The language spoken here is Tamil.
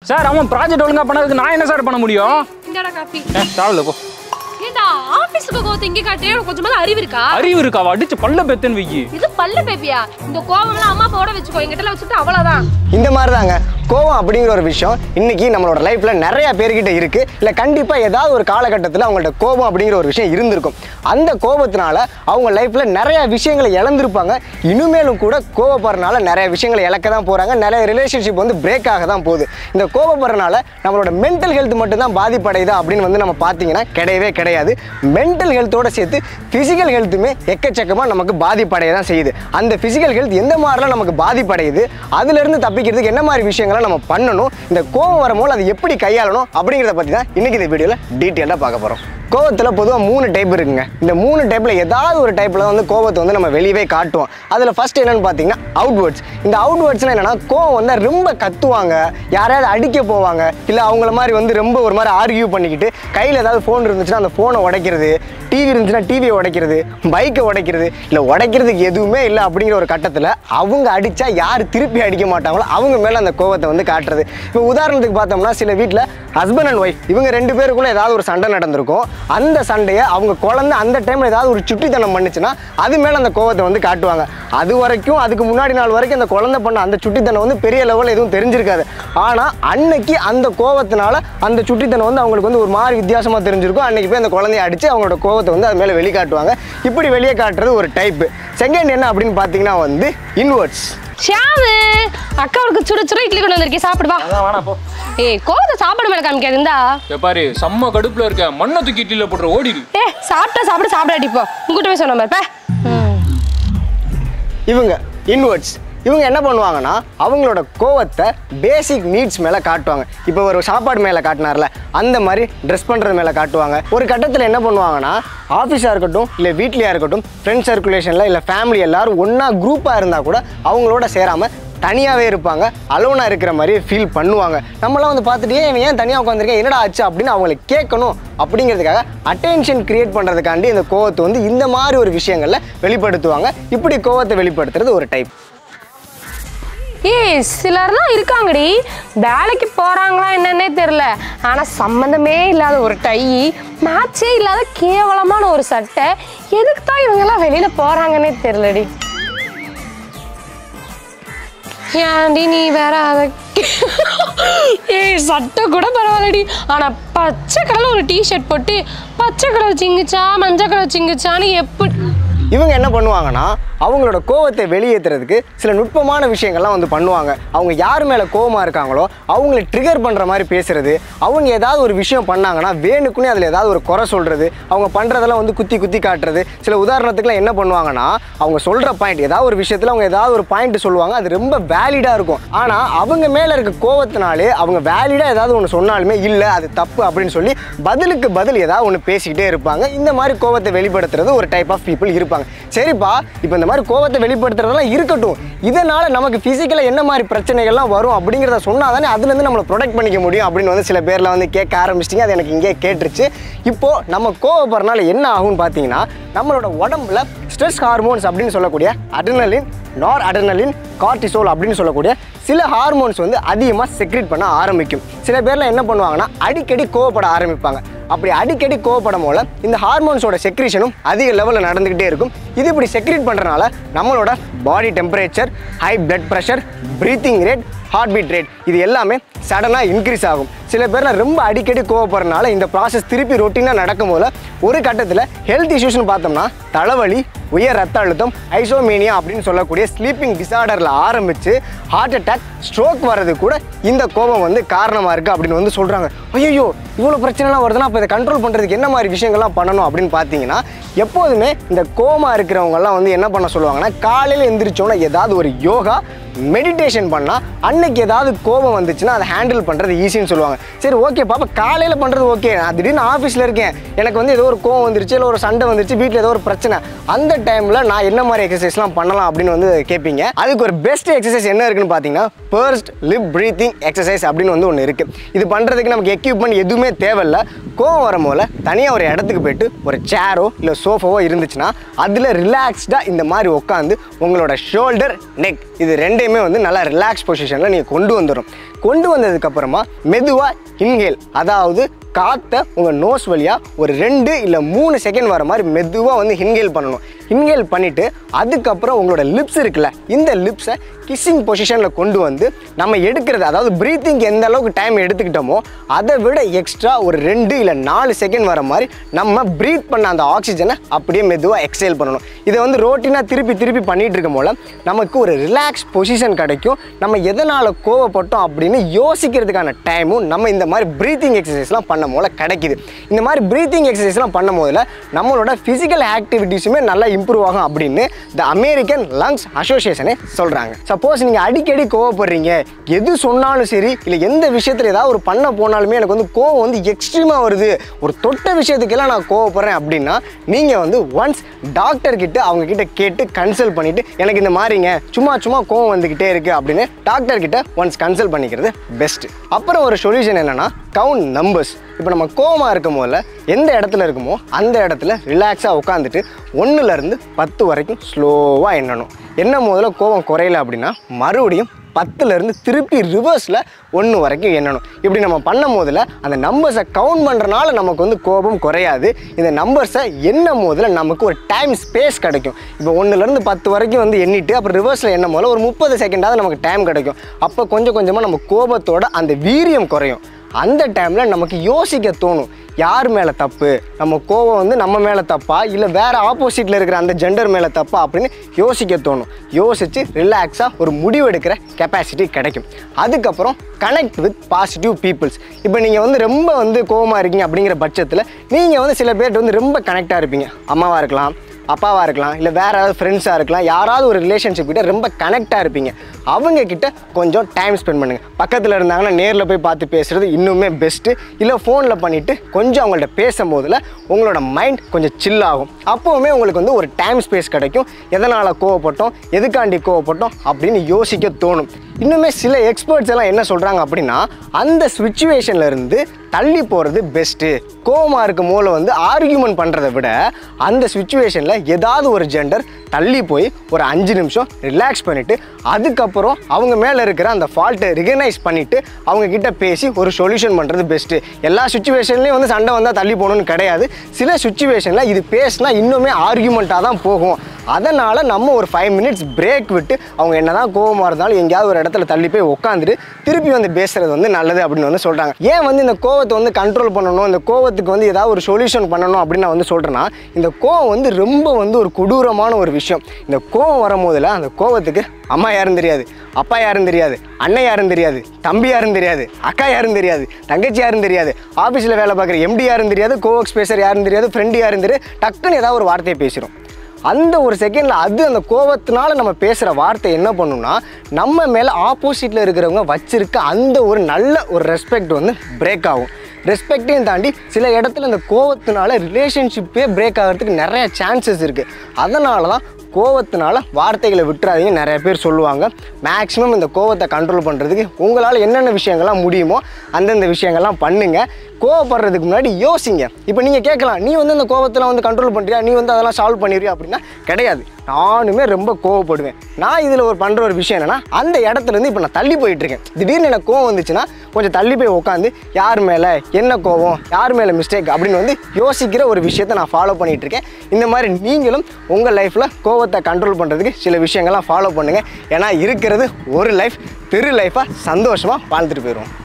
சார் அவன் ப்ராஜெக்ட் ஒழுங்கா பண்ணதுக்கு நான் என்ன சார் பண்ண முடியும் இந்தாடா காஃபி ஏ டிராவல் போ ஏண்டா ஆபீஸ்க்கு கோவத்தை இங்கே காட்டு உனக்கு கொஞ்சமாவது அறிவு இருக்கா அறிவு இருக்காவா அடிச்சு பல்ல பெத்துன்னு வைக்கி இது பல்ல பேபியா இந்த கோவம்லாம் அம்மா அப்பாவோட வச்சுக்கோ எங்கிட்ட வச்சுட்டு அவ்வளவுதான் இந்த மாதிரி தாங்க கோவம் அப்படிங்கிற ஒரு விஷயம் இன்னைக்கு நம்மளோட லைஃப்ல நிறைய பேர்கிட்ட இருக்கு இல்ல கண்டிப்பா ஏதாவது ஒரு காலகட்டத்தில் அவங்கள்ட்ட கோபம் அப்படிங்கிற ஒரு விஷயம் இருந்திருக்கும் அந்த கோபத்தினால அவங்க லைஃப்ல நிறைய விஷயங்களை இழந்திருப்பாங்க இனிமேலும் கூட கோவப்படுறதுனால நிறைய விஷயங்களை இழக்க தான் போறாங்க நிறைய ரிலேஷன்ஷிப் வந்து பிரேக் ஆக தான் போகுது இந்த கோபப்படுறதுனால நம்மளோட மென்டல் ஹெல்த் மட்டும் தான் பாதிப்படையுதா அப்படின்னு வந்து நம்ம பார்த்தீங்கன்னா கிடையவே கிடையாது மென்டல் ஹெல்த்தோட சேர்த்து ஃபிசிக்கல் ஹெல்த்துமே எக்கச்சக்கமாக நமக்கு பாதிப்படைய தான் செய்யுது அந்த ஃபிசிக்கல் ஹெல்த் எந்த மாதிரிலாம் நமக்கு பாதிப்படையுது அதுலேருந்து தப்பிக்கிறதுக்கு என்ன மாதிரி விஷயங்களை நம்ம பண்ணணும் இந்த கோவம் வரும்போது அதை எப்படி கையாளணும் அப்படிங்கிறத பற்றி தான் இன்னைக்கு இந்த வீடியோவில் டீட்டெயிலாக பார்க்க போகிறோம் கோவத்தில் பொதுவாக மூணு டைப் இருக்குங்க இந்த மூணு டைப்பில் ஏதாவது ஒரு டைப்பில் வந்து கோவத்தை வந்து நம்ம வெளியவே காட்டுவோம் அதில் ஃபர்ஸ்ட் என்னன்னு பார்த்தீங்கன்னா அவுட்வேர்ட்ஸ் இந்த அவுட்வேர்ட்ஸ்னால் என்னன்னா கோவம் வந்து ரொம்ப கத்துவாங்க யாரையாவது அடிக்க போவாங்க இல்லை அவங்கள மாதிரி வந்து ரொம்ப ஒரு மாதிரி ஆர்கியூ பண்ணிக்கிட்டு கையில் ஏதாவது ஃபோன் இருந்துச்சுன்னா அந்த ஃபோனை உடைக்கிறது டிவி இருந்துச்சுன்னா டிவியை உடைக்கிறது பைக்கை உடைக்கிறது இல்லை உடைக்கிறதுக்கு எதுவுமே இல்லை அப்படிங்கிற ஒரு கட்டத்தில் அவங்க அடித்தா யார் திருப்பி அடிக்க மாட்டாங்களோ அவங்க மேலே அந்த கோவத்தை வந்து காட்டுறது இப்போ உதாரணத்துக்கு பார்த்தோம்னா சில வீட்டில் ஹஸ்பண்ட் அண்ட் ஒய்ஃப் இவங்க ரெண்டு பேருக்குள்ள ஏதாவது ஒரு சண்டை நடந்திருக்கும் அந்த சண்டையை அவங்க குழந்தை அந்த டைமில் ஏதாவது ஒரு சுட்டித்தனம் பண்ணுச்சுன்னா அது மேலே அந்த கோவத்தை வந்து காட்டுவாங்க அது வரைக்கும் அதுக்கு முன்னாடி நாள் வரைக்கும் அந்த குழந்தை பண்ண அந்த சுட்டித்தனம் வந்து பெரிய லெவலில் எதுவும் தெரிஞ்சிருக்காது ஆனால் அன்னைக்கு அந்த கோவத்தினால அந்த சுட்டித்தனம் வந்து அவங்களுக்கு வந்து ஒரு மாதிரி வித்தியாசமாக தெரிஞ்சிருக்கும் அன்னைக்கு போய் அந்த குழந்தைய அடித்து அவங்களோட கோவத்தை வந்து அது மேலே வெளிக்காட்டுவாங்க இப்படி வெளியே காட்டுறது ஒரு டைப்பு செகண்ட் என்ன அப்படின்னு பார்த்தீங்கன்னா வந்து இன்வர்ட்ஸ் ஷியாமு அக்காவுக்கு சுட சுட இட்லி கொண்டு வந்திருக்கேன் சாப்பிடு வா அதான் வேணா போ ஏய் கோவத்தை சாப்பாடு மேல காமிக்காது இந்தா ஏ பாரு செம்ம கடுப்புல இருக்க மண்ணை தூக்கி இட்லியில போட்டுற ஓடிடு ஏ சாப்பிட்டா சாப்பிட சாப்பிடாட்டி போ உங்ககிட்ட போய் சொன்ன மாதிரி பே இவங்க இன்வர்ட்ஸ் இவங்க என்ன பண்ணுவாங்கன்னா அவங்களோட கோவத்தை பேசிக் நீட்ஸ் மேலே காட்டுவாங்க இப்போ ஒரு சாப்பாடு மேலே காட்டினார்ல அந்த மாதிரி ட்ரெஸ் பண்ணுறது மேலே காட்டுவாங்க ஒரு கட்டத்தில் என்ன பண்ணுவாங்கன்னா ஆஃபீஸாக இருக்கட்டும் இல்லை வீட்லேயா இருக்கட்டும் ஃப்ரெண்ட் சர்க்குலேஷனில் இல்லை ஃபேமிலி எல்லாரும் ஒன்றா குரூப்பாக இருந்தால் கூட அவங்களோட சேராமல் தனியாகவே இருப்பாங்க அலோனாக இருக்கிற மாதிரி ஃபீல் பண்ணுவாங்க நம்மளாம் வந்து பார்த்துட்டு ஏன் இவன் ஏன் தனியாக உட்காந்துருக்கேன் என்னடா ஆச்சு அப்படின்னு அவங்களை கேட்கணும் அப்படிங்கிறதுக்காக அட்டென்ஷன் கிரியேட் பண்ணுறதுக்காண்டி இந்த கோவத்தை வந்து இந்த மாதிரி ஒரு விஷயங்களில் வெளிப்படுத்துவாங்க இப்படி கோவத்தை வெளிப்படுத்துறது ஒரு டைப் ஏய் சிலர்லாம் இருக்காங்கடி வேலைக்கு போறாங்களா என்னன்னே தெரியல ஆனா சம்மந்தமே இல்லாத ஒரு டை மேட்சே இல்லாத கேவலமான ஒரு சட்டை எதுக்கு தான் இவங்கெல்லாம் வெளியில போறாங்கன்னே தெரியலடி ஏன்டி நீ வேற அத ஏய் சட்டை கூட பரவாயில்லடி ஆனா பச்சை கலர்ல ஒரு டிஷர்ட் போட்டு பச்சை கலர் சிங்குச்சா மஞ்சள் கலர் சிங்குச்சான்னு எப்படி இவங்க என்ன பண்ணுவாங்கன்னா அவங்களோட கோவத்தை வெளியேற்றுறதுக்கு சில நுட்பமான விஷயங்கள்லாம் வந்து பண்ணுவாங்க அவங்க யார் மேலே கோவமாக இருக்காங்களோ அவங்கள ட்ரிகர் பண்ணுற மாதிரி பேசுறது அவங்க ஏதாவது ஒரு விஷயம் பண்ணாங்கன்னா வேணுக்குன்னே அதில் ஏதாவது ஒரு குறை சொல்கிறது அவங்க பண்ணுறதெல்லாம் வந்து குத்தி குத்தி காட்டுறது சில உதாரணத்துக்குலாம் என்ன பண்ணுவாங்கன்னா அவங்க சொல்கிற பாயிண்ட் ஏதாவது ஒரு விஷயத்தில் அவங்க ஏதாவது ஒரு பாயிண்ட் சொல்லுவாங்க அது ரொம்ப வேலிடாக இருக்கும் ஆனால் அவங்க மேலே இருக்க கோவத்தினாலே அவங்க வேலிடாக ஏதாவது ஒன்று சொன்னாலுமே இல்லை அது தப்பு அப்படின்னு சொல்லி பதிலுக்கு பதில் ஏதாவது ஒன்று பேசிக்கிட்டே இருப்பாங்க இந்த மாதிரி கோவத்தை வெளிப்படுத்துறது ஒரு டைப் ஆஃப் பீப்புள் இருப்பாங்க சரிப்பா இப்போ இந்த மாதிரி கோவத்தை வெளிப்படுத்துறதெல்லாம் இருக்கட்டும் இதனால நமக்கு ஃபிசிக்கலாக என்ன மாதிரி பிரச்சனைகள்லாம் வரும் அப்படிங்கிறத சொன்னால் தானே அதுலேருந்து நம்மளை ப்ரொடெக்ட் பண்ணிக்க முடியும் அப்படின்னு வந்து சில பேர்லாம் வந்து கேட்க ஆரம்பிச்சிட்டிங்க அது எனக்கு இங்கே கேட்டுருச்சு இப்போ நம்ம கோவப்படுறனால என்ன ஆகும்னு பார்த்தீங்கன்னா நம்மளோட உடம்புல ஸ்ட்ரெஸ் ஹார்மோன்ஸ் அப்படின்னு சொல்லக்கூடிய அட்ரினலின் நார் அட்ரினலின் கார்டிசோல் அப்படின்னு சொல்லக்கூடிய சில ஹார்மோன்ஸ் வந்து அதிகமாக செக்ரேட் பண்ண ஆரம்பிக்கும் சில பேர்லாம் என்ன பண்ணுவாங்கன்னா அடிக்கடி கோவப்பட ஆரம்பிப்பாங்க அப்படி அடிக்கடி கோவப்படும் போல இந்த ஹார்மோன்ஸோட செக்ரீஷனும் அதிக லெவலில் நடந்துக்கிட்டே இருக்கும் இது இப்படி செக்ரீட் பண்ணுறனால நம்மளோட body temperature high blood pressure breathing rate heart beat rate இது எல்லாமே சடனாக இன்க்ரீஸ் ஆகும் சில பேர்லாம் ரொம்ப அடிக்கடி கோவப்படுறதுனால இந்த ப்ராசஸ் திருப்பி ரொட்டீனாக நடக்கும் போல ஒரு கட்டத்தில் ஹெல்த் இஷ்யூஸ்னு பார்த்தோம்னா தலைவலி உயர் ரத்த அழுத்தம் ஐசோமீனியா அப்படின்னு சொல்லக்கூடிய ஸ்லீப்பிங் டிசார்டரில் ஆரம்பித்து ஹார்ட் அட்டாக் ஸ்ட்ரோக் வர்றது கூட இந்த கோபம் வந்து காரணமாக இருக்குது அப்படின்னு வந்து சொல்கிறாங்க ஐயோ இவ்வளோ பிரச்சனைலாம் வருதுன்னா அப்போ இதை கண்ட்ரோல் பண்ணுறதுக்கு என்ன மாதிரி விஷயங்கள்லாம் பண்ணணும் அப்படின்னு பார்த்தீங்கன்னா எப்போதுமே இந்த கோமா இருக்கிறவங்கெல்லாம் வந்து என்ன பண்ண சொல்லுவாங்கன்னா காலையில் எந்திரிச்சோன்னா ஏதாவது ஒரு யோகா மெடிடேஷன் பண்ணால் அன்னைக்கு ஏதாவது கோபம் வந்துச்சுன்னா அதை ஹேண்டில் பண்ணுறது ஈஸின்னு சொல்லுவாங்க சரி ஓகே பாப்பா காலையில் பண்ணுறது ஓகே நான் திடீர்னு ஆஃபீஸில் இருக்கேன் எனக்கு வந்து ஏதோ ஒரு கோவம் வந்துருச்சு இல்லை ஒரு சண்டை வந்துருச்சு வீட்டில் ஏதோ ஒரு பிரச்சனை அந்த டைமில் நான் என்ன மாதிரி எக்ஸசைஸ்லாம் பண்ணலாம் அப்படின்னு வந்து கேட்பீங்க அதுக்கு ஒரு பெஸ்ட் எக்ஸசைஸ் என்ன இருக்குன்னு பார்த்தீங்கன்னா ஃபர்ஸ்ட் லிப் ப்ரீத்திங் எக்ஸசைஸ் அப்படின்னு வந்து ஒன்று இருக்குது இது பண்ணுறதுக்கு நமக்கு எக்யூப்மெண்ட் எதுவுமே தேவையில்ல கோவம் வரும்போல தனியாக ஒரு இடத்துக்கு போயிட்டு ஒரு சேரோ இல்லை சோஃபாவோ இருந்துச்சுன்னா அதில் ரிலாக்ஸ்டாக இந்த மாதிரி உட்காந்து உங்களோட ஷோல்டர் நெக் இது ரெண்டையுமே வந்து நல்லா ரிலாக்ஸ் பொசிஷனில் நீங்கள் கொண்டு வந்துடும் கொண்டு வந்ததுக்கப்புறமா மெதுவாக இன்ஹேல் அதாவது காற்றை உங்கள் நோஸ் வழியாக ஒரு ரெண்டு இல்லை மூணு செகண்ட் வர மாதிரி மெதுவாக வந்து இன்ஹேல் பண்ணணும் இன்ஹேல் பண்ணிவிட்டு அதுக்கப்புறம் உங்களோட லிப்ஸ் இருக்குல்ல இந்த லிப்ஸை கிஸ்ஸிங் பொசிஷனில் கொண்டு வந்து நம்ம எடுக்கிறது அதாவது ப்ரீத்திங் எந்த அளவுக்கு டைம் எடுத்துக்கிட்டோமோ அதை விட எக்ஸ்ட்ரா ஒரு ரெண்டு இல்லை நாலு செகண்ட் வர மாதிரி நம்ம ப்ரீத் பண்ண அந்த ஆக்சிஜனை அப்படியே மெதுவாக எக்ஸேல் பண்ணணும் இதை வந்து ரோட்டீனாக திருப்பி திருப்பி பண்ணிட்டு இருக்கும் போல நமக்கு ஒரு ரிலாக்ஸ் பொசிஷன் கிடைக்கும் நம்ம எதனால் கோவப்பட்டோம் அப்படின்னு யோசிக்கிறதுக்கான டைமும் நம்ம இந்த மாதிரி ப்ரீத்திங் எக்ஸசைஸ்லாம் பண்ணும் போல கிடைக்குது இந்த மாதிரி ப்ரீத்திங் எக்ஸசைஸ்லாம் பண்ணும் போதில் நம்மளோட ஃபிசிக்கல் ஆக்டிவிட்டீஸுமே நல்லா இம்ப்ரூவ் ஆகும் அப்படின்னு த அமெரிக்கன் லங்ஸ் அசோசியேஷனே சொல்கிறாங்க சப்போஸ் நீங்கள் அடிக்கடி கோவப்படுறீங்க எது சொன்னாலும் சரி இல்லை எந்த விஷயத்தில் ஏதாவது ஒரு பண்ண போனாலுமே எனக்கு வந்து கோவம் வந்து எக்ஸ்ட்ரீமாக வருது ஒரு தொட்ட விஷயத்துக்கெல்லாம் நான் கோவப்படுறேன் அப்படின்னா நீங்கள் வந்து ஒன்ஸ் டாக்டர் கிட்ட அவங்க கிட்ட கேட்டு கன்சல்ட் பண்ணிட்டு எனக்கு இந்த மாதிரிங்க சும்மா சும்மா கோவம் வந்துக்கிட்டே இருக்கு அப்படின்னு டாக்டர் கிட்ட ஒன்ஸ் கன்சல்ட் பண்ணிக்கிறது பெஸ்ட் அப்புறம் ஒரு சொல்யூஷன் என்னன்னா கவுண்ட் நம்பர்ஸ் இப்போ நம்ம கோவமாக இருக்கும் போதுல எந்த இடத்துல இருக்குமோ அந்த இடத்துல ரிலாக்ஸாக உட்காந்துட்டு ஒன்றுலேருந்து பத்து வரைக்கும் ஸ்லோவாக எண்ணணும் எண்ணும் போதில் கோவம் குறையல அப்படின்னா மறுபடியும் பத்துலேருந்து திருப்பி ரிவர்ஸில் ஒன்று வரைக்கும் எண்ணணும் இப்படி நம்ம பண்ணும் போதில் அந்த நம்பர்ஸை கவுண்ட் பண்ணுறனால நமக்கு வந்து கோபம் குறையாது இந்த நம்பர்ஸை எண்ணும் போதில் நமக்கு ஒரு டைம் ஸ்பேஸ் கிடைக்கும் இப்போ ஒன்றுலேருந்து பத்து வரைக்கும் வந்து எண்ணிட்டு அப்புறம் ரிவர்ஸில் எண்ணும் போதில் ஒரு முப்பது செகண்டாவது நமக்கு டைம் கிடைக்கும் அப்போ கொஞ்சம் கொஞ்சமாக நம்ம கோபத்தோட அந்த வீரியம் குறையும் அந்த டைமில் நமக்கு யோசிக்க தோணும் யார் மேலே தப்பு நம்ம கோவம் வந்து நம்ம மேலே தப்பா இல்லை வேறு ஆப்போசிட்டில் இருக்கிற அந்த ஜெண்டர் மேலே தப்பா அப்படின்னு யோசிக்க தோணும் யோசித்து ரிலாக்ஸாக ஒரு முடிவெடுக்கிற கெப்பாசிட்டி கிடைக்கும் அதுக்கப்புறம் கனெக்ட் வித் பாசிட்டிவ் பீப்புள்ஸ் இப்போ நீங்கள் வந்து ரொம்ப வந்து கோவமாக இருக்கீங்க அப்படிங்கிற பட்சத்தில் நீங்கள் வந்து சில பேர்கிட்ட வந்து ரொம்ப கனெக்டாக இருப்பீங்க அம்மாவாக இருக்கலாம் அப்பாவாக இருக்கலாம் இல்லை வேற யாராவது ஃப்ரெண்ட்ஸாக இருக்கலாம் யாராவது ஒரு ரிலேஷன்ஷிப் கிட்ட ரொம்ப கனெக்டாக இருப்பீங்க அவங்க கிட்ட கொஞ்சம் டைம் ஸ்பெண்ட் பண்ணுங்க பக்கத்தில் இருந்தாங்கன்னா நேரில் போய் பார்த்து பேசுறது இன்னுமே பெஸ்ட்டு இல்லை ஃபோனில் பண்ணிவிட்டு கொஞ்சம் அவங்கள்ட்ட பேசும்போதில் உங்களோட மைண்ட் கொஞ்சம் chill ஆகும் அப்போவுமே உங்களுக்கு வந்து ஒரு டைம் ஸ்பேஸ் கிடைக்கும் எதனால் கோவப்பட்டோம் எதுக்காண்டி கோவப்பட்டோம் அப்படின்னு யோசிக்க தோணும் இன்னுமே சில எக்ஸ்பர்ட்ஸ் எல்லாம் என்ன சொல்கிறாங்க அப்படின்னா அந்த சுச்சுவேஷன்ல இருந்து தள்ளி போகிறது பெஸ்ட்டு கோவமாக இருக்கும் போல வந்து ஆர்கியூமெண்ட் பண்ணுறதை விட அந்த சுச்சுவேஷனில் ஏதாவது ஒரு ஜெண்டர் தள்ளி போய் ஒரு அஞ்சு நிமிஷம் ரிலாக்ஸ் பண்ணிவிட்டு அதுக்கப்புறம் அவங்க மேலே இருக்கிற அந்த ஃபால்ட்டை ரிகனைஸ் பண்ணிவிட்டு அவங்க கிட்ட பேசி ஒரு சொல்யூஷன் பண்ணுறது பெஸ்ட்டு எல்லா சுச்சுவேஷன்லேயும் வந்து சண்டை வந்தால் தள்ளி போகணும்னு கிடையாது சில சுச்சுவேஷனில் இது பேசினா இன்னுமே ஆர்கியூமெண்ட்டாக தான் போகும் அதனால் நம்ம ஒரு ஃபைவ் மினிட்ஸ் பிரேக் விட்டு அவங்க என்னதான் கோவமாக இருந்தாலும் எங்கேயாவது ஒரு இடத்துல தள்ளி போய் உட்காந்துட்டு திருப்பி வந்து பேசுறது வந்து நல்லது அப்படின்னு வந்து சொல்கிறாங்க ஏன் வந்து இந்த கோவத்தை வந்து கண்ட்ரோல் பண்ணணும் இந்த கோவத்துக்கு வந்து ஏதாவது ஒரு சொல்யூஷன் பண்ணணும் அப்படின்னு நான் வந்து சொல்கிறேன்னா இந்த கோவம் வந்து ரொம்ப வந்து ஒரு கொடூரமான ஒரு விஷயம் இந்த கோவம் வரும்போதில் அந்த கோவத்துக்கு அம்மா யாரும் தெரியாது அப்பா யாரும் தெரியாது அண்ணன் யாரும் தெரியாது தம்பி யாரும் தெரியாது அக்கா யாரும் தெரியாது தங்கச்சி யாரும் தெரியாது ஆஃபீஸில் வேலை பார்க்குற எம்டி யாரும் தெரியாது கோவக்ஸ் பேசுகிற யாரும் தெரியாது ஃப்ரெண்டு யாரும் தெரியாது டக்குன்னு ஏதாவது ஒரு வார்த்தையை பேசிடும் அந்த ஒரு செகண்டில் அது அந்த கோவத்தினால நம்ம பேசுகிற வார்த்தை என்ன பண்ணும்னா நம்ம மேலே ஆப்போசிட்டில் இருக்கிறவங்க வச்சிருக்க அந்த ஒரு நல்ல ஒரு ரெஸ்பெக்ட் வந்து பிரேக் ஆகும் ரெஸ்பெக்டையும் தாண்டி சில இடத்துல இந்த கோவத்தினால ரிலேஷன்ஷிப்பே பிரேக் ஆகிறதுக்கு நிறைய சான்சஸ் இருக்குது அதனால தான் கோவத்தினால வார்த்தைகளை விட்டுறாதீங்க நிறைய பேர் சொல்லுவாங்க மேக்ஸிமம் இந்த கோவத்தை கண்ட்ரோல் பண்ணுறதுக்கு உங்களால் என்னென்ன விஷயங்கள்லாம் முடியுமோ அந்தந்த விஷயங்கள்லாம் பண்ணுங்க கோவப்படுறதுக்கு முன்னாடி யோசிங்க இப்போ நீங்கள் கேட்கலாம் நீ வந்து அந்த கோவத்தில் வந்து கண்ட்ரோல் பண்ணுறியா நீ வந்து அதெல்லாம் சால்வ் பண்ணிடுறியா அப்படின்னா கிடையாது நானுமே ரொம்ப கோவப்படுவேன் நான் இதில் ஒரு பண்ணுற ஒரு விஷயம் என்னன்னா அந்த இடத்துல இருந்து இப்போ நான் தள்ளி போயிட்டு இருக்கேன் திடீர்னு எனக்கு கோவம் வந்துச்சுன்னா கொஞ்சம் தள்ளி போய் உட்காந்து யார் மேலே என்ன கோவம் யார் மேலே மிஸ்டேக் அப்படின்னு வந்து யோசிக்கிற ஒரு விஷயத்தை நான் ஃபாலோ பண்ணிட்டு இருக்கேன் இந்த மாதிரி நீங்களும் உங்கள் லைஃப்பில் கோவத்தை கண்ட்ரோல் பண்ணுறதுக்கு சில விஷயங்கள்லாம் ஃபாலோ பண்ணுங்கள் ஏன்னா இருக்கிறது ஒரு லைஃப் திரு லைஃபாக சந்தோஷமாக வாழ்ந்துட்டு போயிடுவோம்